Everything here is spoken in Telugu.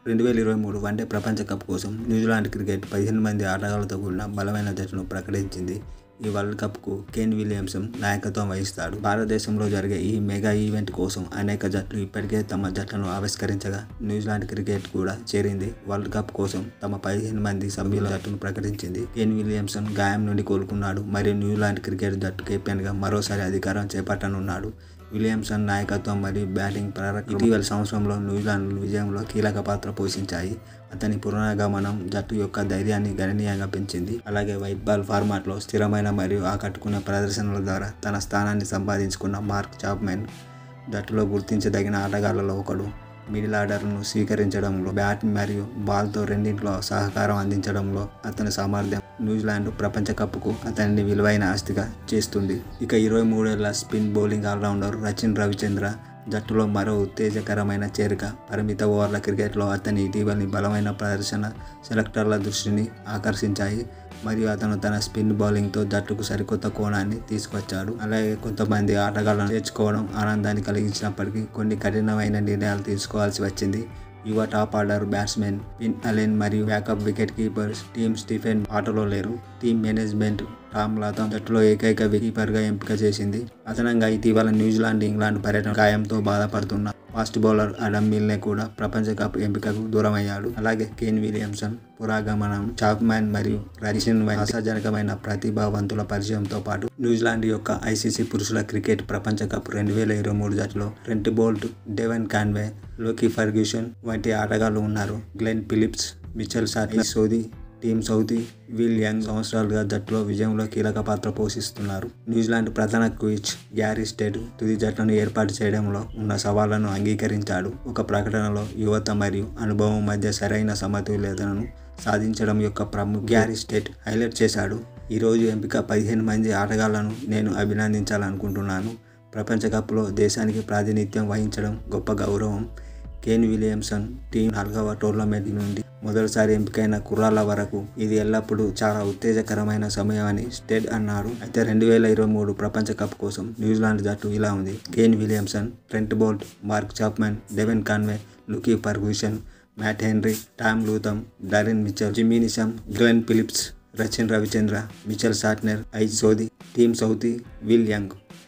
రెండు వేల ఇరవై మూడు వన్డే ప్రపంచ కప్ కోసం న్యూజిలాండ్ క్రికెట్ పదిహేను మంది ఆటగాళ్లతో కూడిన బలమైన జట్టును ప్రకటించింది ఈ వరల్డ్ కప్కు కేన్ విలియమ్సన్ నాయకత్వం వహిస్తాడు భారతదేశంలో జరిగే ఈ మెగా ఈవెంట్ కోసం అనేక జట్లు ఇప్పటికే తమ జట్లను ఆవిష్కరించగా న్యూజిలాండ్ క్రికెట్ కూడా చేరింది వరల్డ్ కప్ కోసం తమ పదిహేను మంది సభ్యుల జట్టును ప్రకటించింది కేన్ విలియమ్సన్ గాయం నుండి కోలుకున్నాడు మరియు న్యూజిలాండ్ క్రికెట్ జట్టు కెప్టెన్గా మరోసారి అధికారం చేపట్టనున్నాడు విలియమ్సన్ నాయకత్వం మరియు బ్యాటింగ్ ప్రారంభ ఇటీవల సంవత్సరంలో న్యూజిలాండ్ విజయంలో కీలక పాత్ర పోషించాయి అతని పునరాగమనం జట్టు యొక్క ధైర్యాన్ని గణనీయంగా పెంచింది అలాగే వైట్ బాల్ ఫార్మాట్లో స్థిరమైన మరియు ఆకట్టుకునే ప్రదర్శనల ద్వారా తన స్థానాన్ని సంపాదించుకున్న మార్క్ చాప్మెన్ జట్టులో గుర్తించదగిన ఆటగాళ్లలో ఒకడు మిడిల్ ఆర్డర్ను స్వీకరించడంలో బ్యాట్ మరియు బాల్తో రెండింటిలో సహకారం అందించడంలో అతని సామర్థ్యం న్యూజిలాండ్ ప్రపంచ కప్కు అతనిని విలువైన ఆస్తిగా చేస్తుంది ఇక ఇరవై మూడేళ్ల spin bowling all rounder Rachin Ravindra జట్టులో మరో ఉత్తేజకరమైన చేరిక పరిమిత ఓవర్ల క్రికెట్లో అతని ఇటీవలి బలమైన ప్రదర్శన సెలెక్టర్ల దృష్టిని ఆకర్షించాయి మరియు అతను తన స్పిన్ బౌలింగ్తో జట్టుకు సరికొత్త కోణాన్ని తీసుకొచ్చాడు అలాగే కొంతమంది ఆటగాళ్లను చేర్చుకోవడం ఆనందాన్ని కలిగించినప్పటికీ కొన్ని కఠినమైన నిర్ణయాలు తీసుకోవాల్సి వచ్చింది యువ top order batsmen Finn Allen మరియు backup wicket keepers team Stephen ఆటలో లేరు టీమ్ మేనేజ్మెంట్ టామ్ లాతో జట్టులో ఏకైక కీపర్గా ఎంపిక చేసింది అదనంగా ఇటీవల న్యూజిలాండ్ ఇంగ్లాండ్ పర్యటన గాయంతో బాధపడుతున్న ఫాస్ట్ బౌలర్ అడమ్ మిల్నే కూడా ప్రపంచ కప్ ఎంపికకు దూరమయ్యాడు అలాగే కేన్ విలియమ్సన్ పురాగమనం చాప్మ్యాన్ మరియు రజిన్ ఆశాజనకమైన ప్రతిభావంతుల పరిచయంతో పాటు న్యూజిలాండ్ యొక్క ఐసీసీ పురుషుల క్రికెట్ ప్రపంచ కప్ రెండు వేల ఇరవై మూడు జట్టులో ట్రెంట్ బోల్ట్ డెవెన్ కాన్వే లోకి ఫర్గ్యూషన్ వంటి ఆటగాళ్లు ఉన్నారు గ్లెన్ ఫిలిప్స్ మిచెల్ సాటి సోది టీమ్ సౌదీ విల్ యంగ్ సంవత్సరాలుగా జట్టులో విజయంలో కీలక పాత్ర పోషిస్తున్నారు న్యూజిలాండ్ ప్రధాన కోచ్ గ్యారీ స్టేట్ తుది జట్లను ఏర్పాటు చేయడంలో ఉన్న సవాళ్లను అంగీకరించాడు ఒక ప్రకటనలో యువత మరియు అనుభవం మధ్య సరైన సమతుల్యతను సాధించడం యొక్క ప్రముఖ గ్యారీ స్టేట్ హైలైట్ చేశాడు ఈరోజు ఎంపిక పదిహేను మంది ఆటగాళ్లను నేను అభినందించాలనుకుంటున్నాను ప్రపంచ కప్లో దేశానికి ప్రాతినిధ్యం వహించడం గొప్ప గౌరవం కేన్ విలియమ్సన్ టీం నాలుగవ టోర్నమెంట్ నుండి మొదటిసారి ఎంపికైన కుర్రాల వరకు ఇది ఎల్లప్పుడూ చాలా ఉత్తేజకరమైన సమయం అని స్టెడ్ అన్నారు అయితే రెండు వేల ఇరవై మూడు ప్రపంచ కప్ కోసం న్యూజిలాండ్ జట్టు ఇలా ఉంది Kane Williamson Trent Boult Mark Chapman Devon Conway Lockie Ferguson Matt Henry Tom Latham Daryl Mitchell Jimmy Neesham Glenn Phillips Rachin Ravindra Mitchell Santner Ish Sodhi Tim Southee Will young